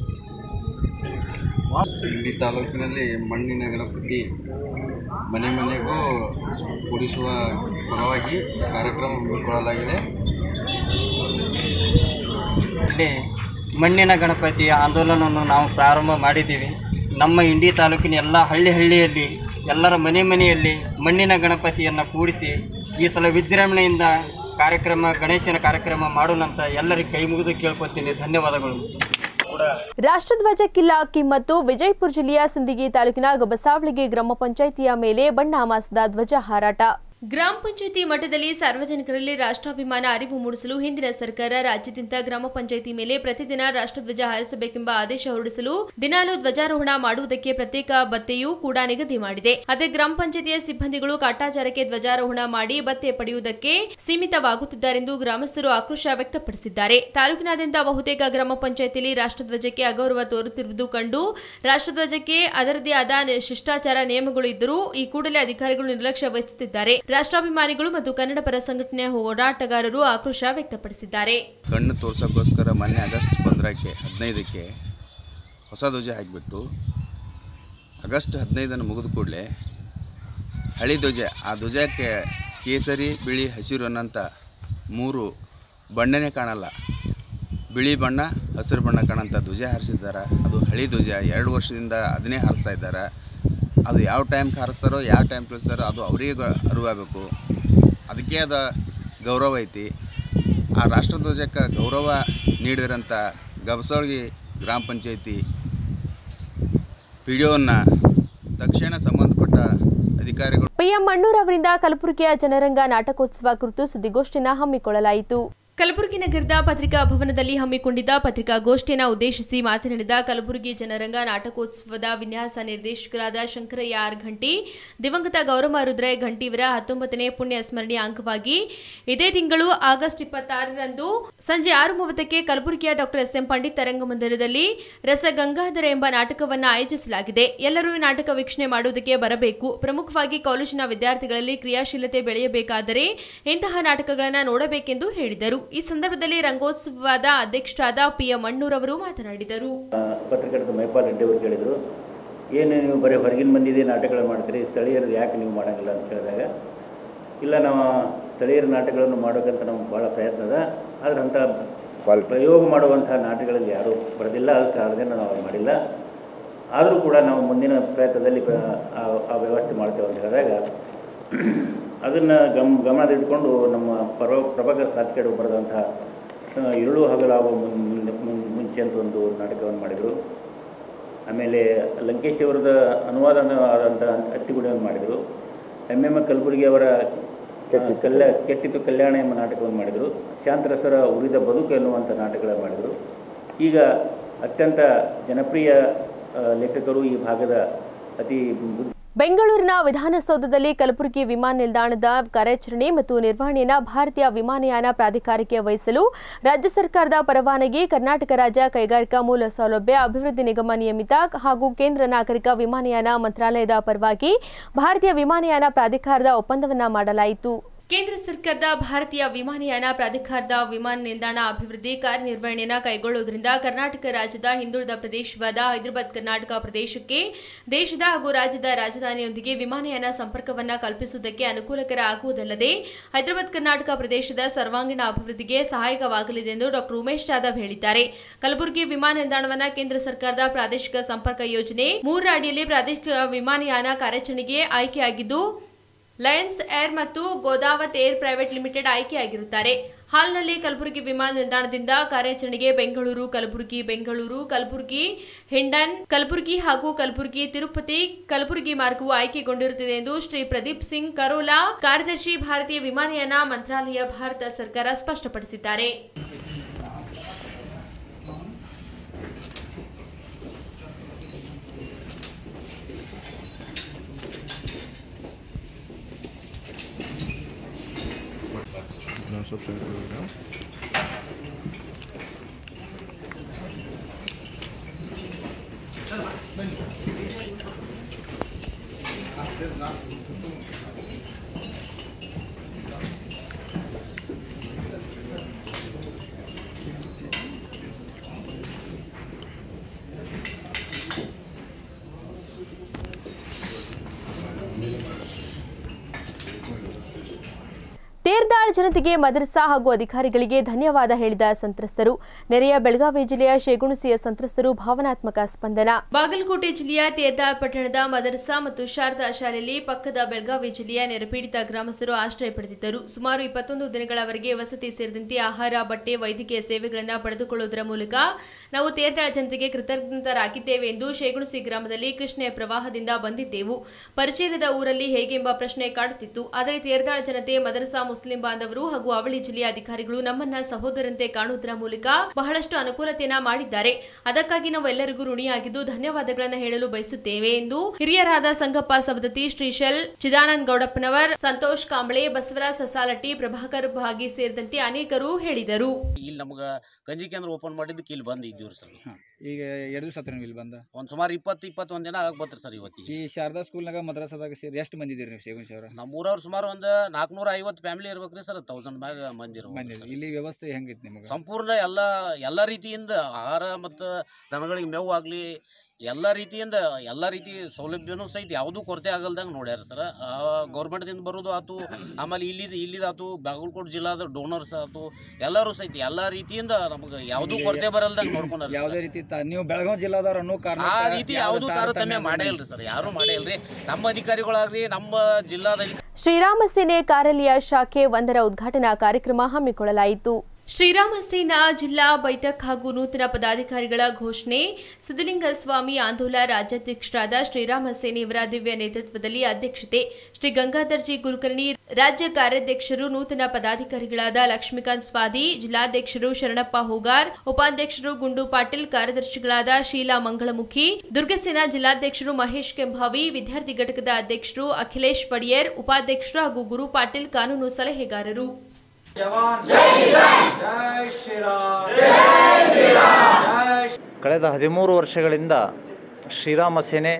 ಇಲ್ಲಿ ತಾಲೂಕಿನಲ್ಲಿ ಮಣ್ಣಿನ ಗಣಪತಿ ಮನೆ ಮನೆಗೂ ಕೂಡಿಸುವ ಪರವಾಗಿ ಕಾರ್ಯಕ್ರಮ ಹಮ್ಮಿಕೊಳ್ಳಲಾಗಿದೆ ಇಲ್ಲಿ ಮಣ್ಣಿನ ಗಣಪತಿ ಆಂದೋಲನವನ್ನು ನಾವು ಪ್ರಾರಂಭ ಮಾಡಿದ್ದೀವಿ ನಮ್ಮ ಇಂಡಿ ತಾಲೂಕಿನ ಎಲ್ಲ ಹಳ್ಳಿ ಹಳ್ಳಿಯಲ್ಲಿ ಎಲ್ಲರ ಮನೆ ಮನೆಯಲ್ಲಿ ಮಣ್ಣಿನ ಗಣಪತಿಯನ್ನು ಕೂಡಿಸಿ ಈ ಸಲ ವಿಜೃಂಭಣೆಯಿಂದ ಕಾರ್ಯಕ್ರಮ ಗಣೇಶನ ಕಾರ್ಯಕ್ರಮ ಮಾಡೋಣಂತ ಎಲ್ಲರಿಗೆ ಕೈ ಮುಗಿದು ಕೇಳ್ಕೊತೀನಿ ಧನ್ಯವಾದಗಳು ಕೂಡ ರಾಷ್ಟ್ರಧ್ವಜಕ್ಕಿಲ್ಲ ಕಿಮ್ಮತ್ತು ವಿಜಯಪುರ ಜಿಲ್ಲೆಯ ಸಿಂದಗಿ ತಾಲೂಕಿನ ಗಬಸಾವಳಿಗೆ ಗ್ರಾಮ ಪಂಚಾಯಿತಿಯ ಮೇಲೆ ಬಣ್ಣ ಮಾಸದ ಧ್ವಜ ಹಾರಾಟ ಗ್ರಾಮ ಪಂಚಾಯಿತಿ ಮಟ್ಟದಲ್ಲಿ ಸಾರ್ವಜನಿಕರಲ್ಲಿ ರಾಷ್ಟ್ರಾಭಿಮಾನ ಅರಿವು ಮೂಡಿಸಲು ಹಿಂದಿನ ಸರ್ಕಾರ ರಾಜ್ಯಾದ್ಯಂತ ಗ್ರಾಮ ಪಂಚಾಯಿತಿ ಮೇಲೆ ಪ್ರತಿದಿನ ರಾಷ್ಟ್ರಧ್ವಜ ಹಾರಿಸಬೇಕೆಂಬ ಆದೇಶ ಹೊರಡಿಸಲು ದಿನಾಲೂ ಧ್ವಜಾರೋಹಣ ಮಾಡುವುದಕ್ಕೆ ಪ್ರತ್ಯೇಕ ಭತ್ಯೆಯೂ ಕೂಡ ನಿಗದಿ ಮಾಡಿದೆ ಅದೇ ಗ್ರಾಮ ಪಂಚಾಯಿತಿಯ ಸಿಬ್ಬಂದಿಗಳು ಕಾಟಾಚಾರಕ್ಕೆ ಧ್ವಜಾರೋಹಣ ಮಾಡಿ ಭತ್ಯೆ ಪಡೆಯುವುದಕ್ಕೆ ಸೀಮಿತವಾಗುತ್ತಿದ್ದಾರೆಂದು ಗ್ರಾಮಸ್ಥರು ಆಕ್ರೋಶ ವ್ಯಕ್ತಪಡಿಸಿದ್ದಾರೆ ತಾಲೂಕಿನಾದ್ಯಂತ ಬಹುತೇಕ ಗ್ರಾಮ ಪಂಚಾಯಿತಿಯಲ್ಲಿ ರಾಷ್ಟ್ರಧ್ವಜಕ್ಕೆ ಅಗೌರವ ತೋರುತ್ತಿರುವುದು ಕಂಡು ರಾಷ್ಟ್ರಧ್ವಜಕ್ಕೆ ಅದರದೇ ಆದ ಶಿಷ್ಟಾಚಾರ ನಿಯಮಗಳು ಇದ್ದರೂ ಈ ಕೂಡಲೇ ಅಧಿಕಾರಿಗಳು ನಿರ್ಲಕ್ಷ್ಯ ವಹಿಸುತ್ತಿದ್ದಾರೆ ರಾಷ್ಟ್ರಾಭಿಮಾನಿಗಳು ಮತ್ತು ಕನ್ನಡ ಪರ ಸಂಘಟನೆಯ ಹೋರಾಟಗಾರರು ಆಕ್ರೋಶ ವ್ಯಕ್ತಪಡಿಸಿದ್ದಾರೆ ಕಣ್ಣು ತೋರ್ಸೋಕ್ಕೋಸ್ಕರ ಮೊನ್ನೆ ಆಗಸ್ಟ್ ಪಂದ್ರಕ್ಕೆ ಹದಿನೈದಕ್ಕೆ ಹೊಸ ಧ್ವಜ ಹಾಕಿಬಿಟ್ಟು ಆಗಸ್ಟ್ ಹದಿನೈದನ್ನು ಮುಗಿದ ಕೂಡಲೇ ಹಳಿ ಧ್ವಜ ಆ ಧ್ವಜಕ್ಕೆ ಕೇಸರಿ ಬಿಳಿ ಹಸಿರು ಅನ್ನೋಂಥ ಮೂರು ಬಣ್ಣನೇ ಕಾಣಲ್ಲ ಬಿಳಿ ಬಣ್ಣ ಹಸಿರು ಬಣ್ಣ ಕಾಣೋಂಥ ಧ್ವಜ ಹಾರಿಸಿದ್ದಾರೆ ಅದು ಹಳಿ ಧ್ವಜ ಎರಡು ವರ್ಷದಿಂದ ಅದನ್ನೇ ಹಾರಿಸ್ತಾ ಇದ್ದಾರೆ ಅದು ಯಾವ ಟೈಮ್ಗೆ ಹಾರಿಸ್ತಾರೋ ಯಾವ ಟೈಮ್ ಕಳಿಸ್ತಾರೋ ಅದು ಅವರಿಗೆ ಗ- ಅರಿವಾಗಬೇಕು ಅದಕ್ಕೆ ಅದ ಗೌರವ ಐತಿ ಆ ರಾಷ್ಟ್ರಧ್ವಜಕ್ಕೆ ಗೌರವ ನೀಡಿರೋಂಥ ಗಬಸೋಳ್ಗಿ ಗ್ರಾಮ ಪಂಚಾಯತಿ ಪಿ ಡಿ ಒನ್ನ ತಕ್ಷಣ ಸಂಬಂಧಪಟ್ಟ ಅಧಿಕಾರಿಗಳು ಪಿಎಂ ಮಣ್ಣೂರ್ ಅವರಿಂದ ಕಲಬುರಗಿಯ ಜನರಂಗ ನಾಟಕೋತ್ಸವ ಕುರಿತು ಸುದ್ದಿಗೋಷ್ಠಿಯನ್ನು ಹಮ್ಮಿಕೊಳ್ಳಲಾಯಿತು ಕಲಬುರಗಿ ನಗರದ ಪತ್ರಿಕಾ ಭವನದಲ್ಲಿ ಹಮ್ಮಿಕೊಂಡಿದ್ದ ಪತ್ರಿಕಾಗೋಷ್ಠಿಯನ್ನು ಉದ್ದೇಶಿಸಿ ಮಾತನಾಡಿದ ಕಲಬುರಗಿ ಜನರಂಗ ನಾಟಕೋತ್ಸವದ ವಿನ್ಯಾಸ ನಿರ್ದೇಶಕರಾದ ಶಂಕರಯ್ಯ ಆರ್ ಘಂಟಿ ದಿವಂಗತ ಗೌರವ ರುದ್ರಯ ಘಂಟಿಯವರ ಹತ್ತೊಂಬತ್ತನೇ ಪುಣ್ಯ ಸ್ಮರಣೆಯ ಅಂಗವಾಗಿ ಇದೇ ತಿಂಗಳು ಆಗಸ್ಟ್ ಇಪ್ಪತ್ತಾರರಂದು ಸಂಜೆ ಆರು ಮೂವತ್ತಕ್ಕೆ ಕಲಬುರಗಿಯ ಡಾಕ್ಟರ್ ಎಸ್ ಎಂ ಪಂಡಿತ್ ರಂಗಮಂದಿರದಲ್ಲಿ ರಸಗಂಗಾಧರ ಎಂಬ ನಾಟಕವನ್ನು ಆಯೋಜಿಸಲಾಗಿದೆ ಎಲ್ಲರೂ ಈ ನಾಟಕ ವೀಕ್ಷಣೆ ಮಾಡುವುದಕ್ಕೆ ಬರಬೇಕು ಪ್ರಮುಖವಾಗಿ ಕಾಲೇಜಿನ ವಿದ್ಯಾರ್ಥಿಗಳಲ್ಲಿ ಕ್ರಿಯಾಶೀಲತೆ ಬೆಳೆಯಬೇಕಾದರೆ ಇಂತಹ ನಾಟಕಗಳನ್ನು ನೋಡಬೇಕೆಂದು ಹೇಳಿದರು ಈ ಸಂದರ್ಭದಲ್ಲಿ ರಂಗೋತ್ಸವದ ಅಧ್ಯಕ್ಷರಾದ ಪಿಎಂ ಮಣ್ಣೂರ್ ಅವರು ಮಾತನಾಡಿದರು ಪತ್ರಕರ್ತ ಮೈಪಾಲ್ ರೆಡ್ಡಿ ಅವರು ಕೇಳಿದರು ಏನು ನೀವು ಬರೀ ಹೊರಗಿನ ಮಂದಿದೆ ನಾಟಕಗಳು ಮಾಡ್ತೀರಿ ಸ್ಥಳೀಯರು ಯಾಕೆ ನೀವು ಮಾಡೋಂಗಿಲ್ಲ ಅಂತ ಕೇಳಿದಾಗ ಇಲ್ಲ ನಾವು ಸ್ಥಳೀಯರ ನಾಟಕಗಳನ್ನು ಮಾಡೋಕ್ಕಂತ ನಮ್ಗೆ ಭಾಳ ಪ್ರಯತ್ನ ಅದ ಆದ್ರೆ ಅಂಥ ಪ್ರಯೋಗ ಮಾಡುವಂಥ ನಾಟಕಗಳಲ್ಲಿ ಯಾರೂ ಬರೋದಿಲ್ಲ ಅದು ಕಾರಣದಿಂದ ನಾವು ಅದು ಮಾಡಿಲ್ಲ ಆದರೂ ಕೂಡ ನಾವು ಮುಂದಿನ ಪ್ರಯತ್ನದಲ್ಲಿ ಪ್ರ- ಆ- ಆ ವ್ಯವಸ್ಥೆ ಮಾಡ್ತೇವೆ ಅಂತ ಹೇಳಿದಾಗ ಅದನ್ನು ಗಮ್ ಗಮನದಲ್ಲಿಟ್ಕೊಂಡು ನಮ್ಮ ಪರ್ವ ಪ್ರಭಾಕರ್ ಸಾತ್ಕೇಡು ಬರೆದಂತಹ ಆ, ಇರುಳು ಹಗಲಾಗುವ ಮುನ್ ಮುನ್- ಮುಂಚೆ ಅಂತ ಒಂದು ನಾಟಕವನ್ನು ಮಾಡಿದರು ಆಮೇಲೆ ಲಂಕೇಶ್ ಅವರದ ಅನುವಾದ ಆದಂಥ ಅತ್ತಿಗುಡಿಯನ್ನು ಮಾಡಿದರು ಎಮ್ ಎಮ್ ಕಲಬುರ್ಗಿ ಅವರ ಆ, ಕಲ್ಯ ಕೆಟ್ಟಿತು ಕಲ್ಯಾಣ ಎಂಬ ನಾಟಕವನ್ನು ಮಾಡಿದರು ಶಾಂತರಸರ ಉರಿದ ಬದುಕು ಎನ್ನುವಂಥ ನಾಟಕಗಳನ್ನು ಮಾಡಿದರು ಈಗ ಅತ್ಯಂತ ಜನಪ್ರಿಯ ಆ, ಲೇಖಕರು ಈ ಭಾಗದ ಅತಿ ಬುದ್ಧಿ ಬೆಂಗಳೂರಿನ ವಿಧಾನಸೌಧದಲ್ಲಿ ಕಲಬುರಗಿ ವಿಮಾನ ನಿಲ್ದಾಣದ ಕಾರ್ಯಾಚರಣೆ ಮತ್ತು ನಿರ್ವಹಣೆಯನ್ನು ಭಾರತೀಯ ವಿಮಾನಯಾನ ಪ್ರಾಧಿಕಾರಕ್ಕೆ ವಹಿಸಲು ರಾಜ್ಯ ಸರ್ಕಾರದ ಪರವಾನಗಿ ಕರ್ನಾಟಕ ರಾಜ್ಯ ಕೈಗಾರಿಕಾ ಮೂಲ ಸೌಲಭ್ಯ ಅಭಿವೃದ್ಧಿ ನಿಗಮ ನಿಯಮಿತ ಹಾಗೂ ಕೇಂದ್ರ ನಾಗರಿಕ ವಿಮಾನಯಾನ ಮಂತ್ರಾಲಯದ ಪರವಾಗಿ ಭಾರತೀಯ ವಿಮಾನಯಾನ ಪ್ರಾಧಿಕಾರದ ಒಪ್ಪಂದವನ್ನ ಮಾಡಲಾಯಿತು ಕೇಂದ್ರ ಸರ್ಕಾರದ ಭಾರತೀಯ ವಿಮಾನಯಾನ ಪ್ರಾಧಿಕಾರದ ವಿಮಾನ ನಿಲ್ದಾಣ ಅಭಿವೃದ್ಧಿ ಕಾರ್ಯನಿರ್ವಹಣೆಯನ್ನು ಕೈಗೊಳ್ಳುವುದರಿಂದ ಕರ್ನಾಟಕ ರಾಜ್ಯದ ಹಿಂದುಳಿದ ಪ್ರದೇಶವಾದ ಹೈದರಾಬಾದ್ ಕರ್ನಾಟಕ ಪ್ರದೇಶಕ್ಕೆ ದೇಶದ ಹಾಗೂ ರಾಜ್ಯದ ರಾಜಧಾನಿಯೊಂದಿಗೆ ವಿಮಾನಯಾನ ಸಂಪರ್ಕವನ್ನು ಕಲ್ಪಿಸುವುದಕ್ಕೆ ಅನುಕೂಲಕರ ಆಗುವುದಲ್ಲದೆ ಹೈದರಾಬಾದ್ ಕರ್ನಾಟಕ ಪ್ರದೇಶದ ಸರ್ವಾಂಗೀಣ ಅಭಿವೃದ್ಧಿಗೆ ಸಹಾಯಕವಾಗಲಿದೆ ಎಂದು ಡಾಕ್ಟರ್ ಉಮೇಶ್ ಜಾಧವ್ ಹೇಳಿದ್ದಾರೆ ಕಲಬುರಗಿ ವಿಮಾನ ನಿಲ್ದಾಣವನ್ನು ಕೇಂದ್ರ ಸರ್ಕಾರದ ಪ್ರಾದೇಶಿಕ ಸಂಪರ್ಕ ಯೋಜನೆ ಮೂರರ ಅಡಿಯಲ್ಲಿ ಪ್ರಾದೇಶಿಕ ವಿಮಾನಯಾನ ಕಾರ್ಯಾಚರಣೆಗೆ ಆಯ್ಕೆಯಾಗಿದ್ದು ಲಯನ್ಸ್ ಏರ್ ಮತ್ತು ಗೋದಾವತ್ ಏರ್ ಪ್ರೈವೇಟ್ ಲಿಮಿಟೆಡ್ ಆಯ್ಕೆಯಾಗಿರುತ್ತಾರೆ ಹಾಲ್ನಲ್ಲಿ ಕಲಬುರಗಿ ವಿಮಾನ ನಿಲ್ದಾಣದಿಂದ ಕಾರ್ಯಾಚರಣೆಗೆ ಬೆಂಗಳೂರು ಕಲಬುರಗಿ ಬೆಂಗಳೂರು ಕಲಬುರಗಿ ಹಿಂಡನ್ ಕಲಬುರಗಿ ಹಾಗೂ ಕಲಬುರಗಿ ತಿರುಪತಿ ಕಲಬುರಗಿ ಮಾರ್ಗವು ಆಯ್ಕೆಗೊಂಡಿರುತ್ತದೆ ಎಂದು ಶ್ರೀ ಪ್ರದೀಪ್ ಸಿಂಗ್ ಕರೋಲಾ ಕಾರ್ಯದರ್ಶಿ ಭಾರತೀಯ ವಿಮಾನಯಾನ ಮಂತ್ರಾಲಯ ಭಾರತ ಸರ್ಕಾರ ಸ್ಪಷ್ಟಪಡಿಸಿದ್ದಾರೆ ತೇರ್ದಾಳ್ ಜನತೆಗೆ ಮದರಸಾ ಹಾಗೂ ಅಧಿಕಾರಿಗಳಿಗೆ ಧನ್ಯವಾದ ಹೇಳಿದ ಸಂತ್ರಸ್ತರು ನೆರೆಯ ಬೆಳಗಾವಿ ಜಿಲ್ಲೆಯ ಶೇಗುಣಸಿಯ ಸಂತ್ರಸ್ತರು ಭಾವನಾತ್ಮಕ ಸ್ಪಂದನ ಬಾಗಲಕೋಟೆ ಜಿಲ್ಲೆಯ ತೇರ್ದಾಳ್ ಪಟ್ಟಣದ ಮದರಸಾ ಮತ್ತು ಶಾರದಾ ಶಾಲೆಯಲ್ಲಿ ಪಕ್ಕದ ಬೆಳಗಾವಿ ಜಿಲ್ಲೆಯ ನೆರೆಪೀಡಿತ ಗ್ರಾಮಸ್ಥರು ಆಶ್ರಯ ಪಡೆದಿದ್ದರು ಸುಮಾರು ಇಪ್ಪತ್ತೊಂದು ದಿನಗಳವರೆಗೆ ವಸತಿ ಸೇರಿದಂತೆ ಆಹಾರ ಬಟ್ಟೆ ವೈದ್ಯಕೀಯ ಸೇವೆಗಳನ್ನು ಪಡೆದುಕೊಳ್ಳುವುದರ ಮೂಲಕ ನಾವು ತೇರ್ದಾಳ ಜನತೆಗೆ ಕೃತಜ್ಞತರಾಗಿದ್ದೇವೆ ಎಂದು ಶೇಗುಣಸಿ ಗ್ರಾಮದಲ್ಲಿ ಕೃಷ್ಣೆಯ ಪ್ರವಾಹದಿಂದ ಬಂದಿದ್ದೆವು ಪರಿಚಯದ ಊರಲ್ಲಿ ಹೇಗೆಂಬ ಪ್ರಶ್ನೆ ಕಾಡುತ್ತಿತ್ತು ಆದರೆ ತೇರ್ದಾಳ ಜನತೆ ಮದರಸಾ ಮುಸ್ಲಿಂ ಬಾಂಧವರು ಹಾಗೂ ಅವಳಿ ಜಿಲ್ಲೆಯ ಅಧಿಕಾರಿಗಳು ನಮ್ಮನ್ನ ಸಹೋದರಂತೆ ಕಾಣುವುದರ ಮೂಲಕ ಬಹಳಷ್ಟು ಅನುಕೂಲತೆಯನ್ನ ಮಾಡಿದ್ದಾರೆ ಅದಕ್ಕಾಗಿ ನಾವು ಎಲ್ಲರಿಗೂ ಋಣಿಯಾಗಿದ್ದು ಧನ್ಯವಾದಗಳನ್ನು ಹೇಳಲು ಬಯಸುತ್ತೇವೆ ಎಂದು ಹಿರಿಯರಾದ ಸಂಗಪ್ಪ ಸವದತ್ತಿ ಶ್ರೀಶಲ್ ಚಿದಾನಂದ್ ಗೌಡಪ್ಪನವರ್ ಸಂತೋಷ್ ಕಾಂಬಳೆ ಬಸವರಾಜ್ ಸಸಾಲಟ್ಟಿ ಪ್ರಭಾಕರ್ ಭಾಗಿ ಸೇರಿದಂತೆ ಅನೇಕರು ಹೇಳಿದರು ಇಲ್ಲಿ ನಮ್ಗೆ ಗಂಜಿ ಕೇಂದ್ರ ಓಪನ್ ಮಾಡಿದ್ದಕ್ಕೆ ಇಲ್ಲಿ ಬಂದು ಇದ್ದೀವ್ರಿ ಸರ್ ಈಗ ಎರಡು ದಿವಸ ಆತ್ರಿ ನೀವು ಇಲ್ಲಿ ಬಂದ ಒಂದು ಸುಮಾರು ಇಪ್ಪತ್ತು ಇಪ್ಪತ್ತೊಂದು ದಿನ ಆಗಿ ಬತ್ರಿ ಸರ್ ಇವತ್ತಿಗೆ ಈ ಶಾರದಾ ಸ್ಕೂಲ್ನಾಗ ಮದ್ರಸಾದಾಗ ಸೇರಿ ಎಷ್ಟು ಮಂದಿ ಇದೀರಿ ನೀವು ಸೇಗುನ್ ಅವ್ರ ನಮ್ಮ ಊರವ್ರು ಸುಮಾರು ಒಂದು ನಾಲ್ಕುನೂರ ಐವತ್ತು ಫ್ಯಾಮಿಲಿ ಇರ್ಬೇಕ್ರಿ ಸರ್ ತೌಸಂಡ್ ಮ್ಯಾಗ ಮಂದಿ ಇರ್ಬೇಕು ಮಂದಿ sir. ಇಲ್ಲಿ ವ್ಯವಸ್ಥೆ ಹೆಂಗಿತ್ತು ನಿಮಗೆ ಸಂಪೂರ್ಣ ಎಲ್ಲ ಎಲ್ಲ ರೀತಿಯಿಂದ ಆಹಾರ ಮತ್ತು ದನಗಳಿಗೆ ಮೇವು ಆಗಲಿ ಎಲ್ಲ ರೀತಿಯಿಂದ ಎಲ್ಲ ರೀತಿ ಸೌಲಭ್ಯನೂ ಸಹಿತ ಯಾವುದೂ ಕೊರತೆ ಆಗಲ್ದಂಗೆ ನೋಡ್ಯಾರ ಸರ್ ಗೌರ್ಮೆಂಟ್ದಿಂದ ಬರೋದು ಆತು ಆಮೇಲೆ ಇಲ್ಲಿದ ಇಲ್ಲಿದಾತು ಬಾಗಲಕೋಟೆ ಜಿಲ್ಲಾದ ಡೋನರ್ಸ್ ಆತು ಎಲ್ಲರೂ ಸಹಿತ ಎಲ್ಲ ರೀತಿಯಿಂದ ನಮಗೆ ಯಾವುದೂ ಕೊರತೆ ಬರಲ್ದಂಗೆ ನೋಡ್ಕೊಂಡಾರ ಯಾವುದೇ ರೀತಿ ತ- ನೀವು ಬೆಳಗಾವಿ ಜಿಲ್ಲಾದವ್ರು ಅನ್ನೋ ಕಾರಣ ಆ ರೀತಿ ಯಾವುದೂ ತಾರತಮ್ಯ ಮಾಡೇ ಇಲ್ರಿ ಸರ್ ಯಾರೂ ಮಾಡೇ ಇಲ್ರಿ ನಮ್ಮ ಅಧಿಕಾರಿಗಳಾಗ್ಲಿ ನಮ್ಮ ಜಿಲ್ಲಾದ ಶ್ರೀರಾಮ ಸೇನೆ ಕಾರ್ಯಾಲಯ ಶಾಖೆ ಒಂದರ ಉದ್ಘಾಟನಾ ಕಾರ್ಯಕ್ರಮ ಹಮ್ಮಿಕೊಳ್ಳಲಾಯಿತು ಶ್ರೀರಾಮ ಸೇನಾ ಜಿಲ್ಲಾ ಬೈಠಕ್ ಹಾಗೂ ನೂತನ ಪದಾಧಿಕಾರಿಗಳ ಘೋಷಣೆ ಸಿದ್ದಲಿಂಗ ಸ್ವಾಮಿ ಆಂದೋಲ ರಾಜ್ಯಾಧ್ಯಕ್ಷರಾದ ಶ್ರೀರಾಮ ಸೇನೆಯವರ ದಿವ್ಯ ನೇತೃತ್ವದಲ್ಲಿ ಅಧ್ಯಕ್ಷತೆ ಶ್ರೀ ಗಂಗಾಧರ್ಜಿ ಕುಲಕರ್ಣಿ ರಾಜ್ಯ ಕಾರ್ಯಾಧ್ಯಕ್ಷರು ನೂತನ ಪದಾಧಿಕಾರಿಗಳಾದ ಲಕ್ಷ್ಮೀಕಾಂತ್ ಸ್ವಾದಿ ಜಿಲ್ಲಾಧ್ಯಕ್ಷರು ಶರಣಪ್ಪ ಹೋಗಾರ್ ಉಪಾಧ್ಯಕ್ಷರು ಗುಂಡು ಪಾಟೀಲ್ ಕಾರ್ಯದರ್ಶಿಗಳಾದ ಶೀಲಾ ಮಂಗಳಮುಖಿ ದುರ್ಗಸೇನಾ ಜಿಲ್ಲಾಧ್ಯಕ್ಷರು ಮಹೇಶ್ ಕೆಂಭಾವಿ ವಿದ್ಯಾರ್ಥಿ ಘಟಕದ ಅಧ್ಯಕ್ಷರು ಅಖಿಲೇಶ್ ಪಡಿಯರ್ ಉಪಾಧ್ಯಕ್ಷರು ಹಾಗೂ ಗುರು ಪಾಟೀಲ್ ಕಾನೂನು ಸಲಹೆಗಾರರು ಕಳೆದ ಹದಿಮೂರು ವರ್ಷಗಳಿಂದ ಶ್ರೀರಾಮ ಸೇನೆ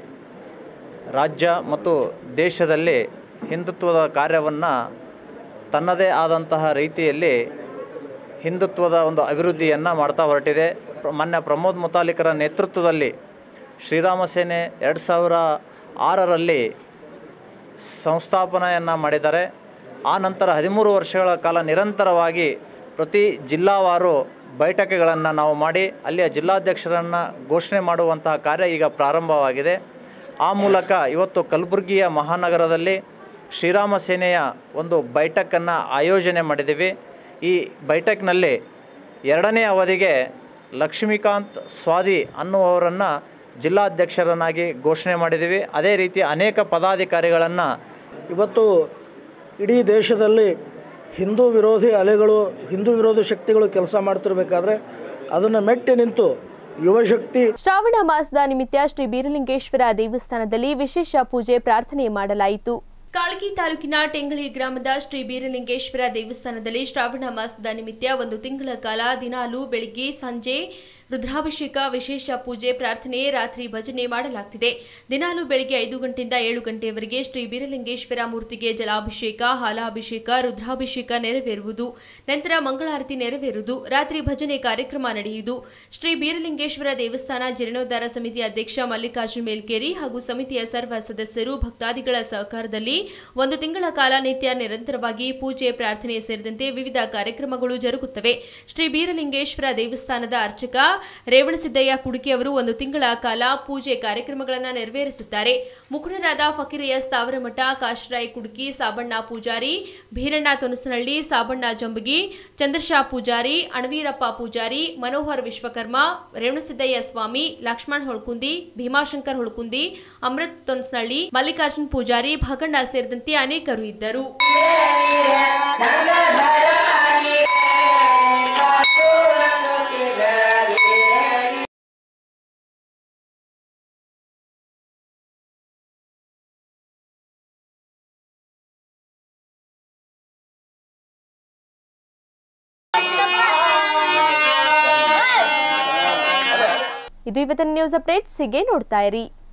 ರಾಜ್ಯ ಮತ್ತು ದೇಶದಲ್ಲಿ ಹಿಂದುತ್ವದ ಕಾರ್ಯವನ್ನು ತನ್ನದೇ ಆದಂತಹ ರೀತಿಯಲ್ಲಿ ಹಿಂದುತ್ವದ ಒಂದು ಅಭಿವೃದ್ಧಿಯನ್ನು ಮಾಡ್ತಾ ಹೊರಟಿದೆ ಪ್ರ- ಮಾನ್ಯ ಪ್ರಮೋದ್ ಮುತಾಲಿಕರ ನೇತೃತ್ವದಲ್ಲಿ ಶ್ರೀರಾಮ ಸೇನೆ ಎರಡು ಸಾವಿರ ಆರರಲ್ಲಿ ಸಂಸ್ಥಾಪನೆಯನ್ನು ಮಾಡಿದ್ದಾರೆ ಆ ನಂತರ ಹದಿಮೂರು ವರ್ಷಗಳ ಕಾಲ ನಿರಂತರವಾಗಿ ಪ್ರತಿ ಜಿಲ್ಲಾವಾರು ಬೈಠಕಗಳನ್ನು ನಾವು ಮಾಡಿ ಅಲ್ಲಿಯ ಜಿಲ್ಲಾಧ್ಯಕ್ಷರನ್ನು ಘೋಷಣೆ ಮಾಡುವಂತಹ ಕಾರ್ಯ ಈಗ ಪ್ರಾರಂಭವಾಗಿದೆ ಆ ಮೂಲಕ ಇವತ್ತು ಕಲಬುರಗಿಯ ಮಹಾನಗರದಲ್ಲಿ ಶ್ರೀರಾಮ ಸೇನೆಯ ಒಂದು ಬೈಠಕನ್ನು ಆಯೋಜನೆ ಮಾಡಿದ್ದೀವಿ ಈ ಬೈಠಕ್ನಲ್ಲಿ ಎರಡನೇ ಅವಧಿಗೆ ಲಕ್ಷ್ಮೀಕಾಂತ್ ಸ್ವಾದಿ ಅನ್ನುವವರನ್ನು ಜಿಲ್ಲಾಧ್ಯಕ್ಷರನ್ನಾಗಿ ಘೋಷಣೆ ಮಾಡಿದ್ದೀವಿ ಅದೇ ರೀತಿ ಅನೇಕ ಪದಾಧಿಕಾರಿಗಳನ್ನು ಇವತ್ತು ಇಡೀ ದೇಶದಲ್ಲಿ ಹಿಂದೂ ವಿರೋಧಿ ಅಲೆಗಳು ಹಿಂದೂ ವಿರೋಧಿ ಶಕ್ತಿಗಳು ಕೆಲಸ ಮಾಡ್ತಿರ್ಬೇಕಾದ್ರೆ ಅದನ್ನು ಮೆಟ್ಟಿ ನಿಂತು ಯುವಶಕ್ತಿ ಶ್ರಾವಣ ಮಾಸದ ನಿಮಿತ್ತ ಶ್ರೀ ಬೀರಲಿಂಗೇಶ್ವರ ದೇವಸ್ಥಾನದಲ್ಲಿ ವಿಶೇಷ ಪೂಜೆ ಪ್ರಾರ್ಥನೆ ಮಾಡಲಾಯಿತು ಕಾಳಗಿ ತಾಲೂಕಿನ ಟೆಂಗಳಿ ಗ್ರಾಮದ ಶ್ರೀ ಬೀರಲಿಂಗೇಶ್ವರ ದೇವಸ್ಥಾನದಲ್ಲಿ ಶ್ರಾವಣ ಮಾಸದ ನಿಮಿತ್ತ ಒಂದು ತಿಂಗಳ ಕಾಲ ದಿನಾಲು ಬೆಳಿಗ್ಗೆ ಸಂಜೆ ರುದ್ರಾಭಿಷೇಕ ವಿಶೇಷ ಪೂಜೆ ಪ್ರಾರ್ಥನೆ ರಾತ್ರಿ ಭಜನೆ ಮಾಡಲಾಗ್ತಿದೆ ದಿನಾಲು ಬೆಳಿಗ್ಗೆ ಐದು ಗಂಟೆಯಿಂದ ಏಳು ಗಂಟೆಯವರೆಗೆ ಶ್ರೀ ಬೀರಲಿಂಗೇಶ್ವರ ಮೂರ್ತಿಗೆ ಜಲಾಭಿಷೇಕ ಹಾಲಾಭಿಷೇಕ ರುದ್ರಾಭಿಷೇಕ ನೆರವೇರುವುದು ನಂತರ ಮಂಗಳಾರತಿ ನೆರವೇರುವುದು ರಾತ್ರಿ ಭಜನೆ ಕಾರ್ಯಕ್ರಮ ನಡೆಯುವುದು ಶ್ರೀ ಬೀರಲಿಂಗೇಶ್ವರ ದೇವಸ್ಥಾನ ಜೀರ್ಣೋದ್ಧಾರ ಸಮಿತಿ ಅಧ್ಯಕ್ಷ ಮಲ್ಲಿಕಾರ್ಜುನ್ ಮೇಲ್ಕೇರಿ ಹಾಗೂ ಸಮಿತಿಯ ಸರ್ವ ಸದಸ್ಯರು ಭಕ್ತಾದಿಗಳ ಸಹಕಾರದಲ್ಲಿ ಒಂದು ತಿಂಗಳ ಕಾಲ ನಿತ್ಯ ನಿರಂತರವಾಗಿ ಪೂಜೆ ಪ್ರಾರ್ಥನೆ ಸೇರಿದಂತೆ ವಿವಿಧ ಕಾರ್ಯಕ್ರಮಗಳು ಜರುಗುತ್ತವೆ ಶ್ರೀ ಬೀರಲಿಂಗೇಶ್ವರ ದೇವಸ್ಥಾನದ ಅರ್ಚಕ ರೇವಣಸಿದ್ದಯ್ಯ ಕುಡುಕಿ ಅವರು ಒಂದು ತಿಂಗಳ ಕಾಲ ಪೂಜೆ ಕಾರ್ಯಕ್ರಮಗಳನ್ನು ನೆರವೇರಿಸುತ್ತಾರೆ ಮುಖಂಡರಾದ ಫಕೀರಯ್ಯ ಸ್ಥಾವರಮಠ ಕಾಶರಾಯ್ ಕುಡುಕಿ ಸಾಬಣ್ಣ ಪೂಜಾರಿ ಭೀರಣ್ಣ ತೊನಸನಹಳ್ಳಿ ಸಾಬಣ್ಣ ಜಂಬಗಿ ಚಂದ್ರಶಾ ಪೂಜಾರಿ ಅಣವೀರಪ್ಪ ಪೂಜಾರಿ ಮನೋಹರ್ ವಿಶ್ವಕರ್ಮ ರೇವಣಸಿದ್ದಯ್ಯ ಸ್ವಾಮಿ ಲಕ್ಷ್ಮಣ್ ಹೊಳ್ಕುಂದಿ ಭೀಮಾಶಂಕರ್ ಹೊಳ್ಕುಂದಿ ಅಮೃತ್ ತೊನಸನಹಳ್ಳಿ ಮಲ್ಲಿಕಾರ್ಜುನ್ ಪೂಜಾರಿ ಭಗಣ್ಣ ಸೇರಿದಂತೆ ಅನೇಕರು ಇದ್ದರು ಇದು ಇವತ್ತಿನ ನ್ಯೂಸ್ ಅಪ್ಡೇಟ್ಸ್ ಹೀಗೆ ನೋಡ್ತಾ ಇರಿ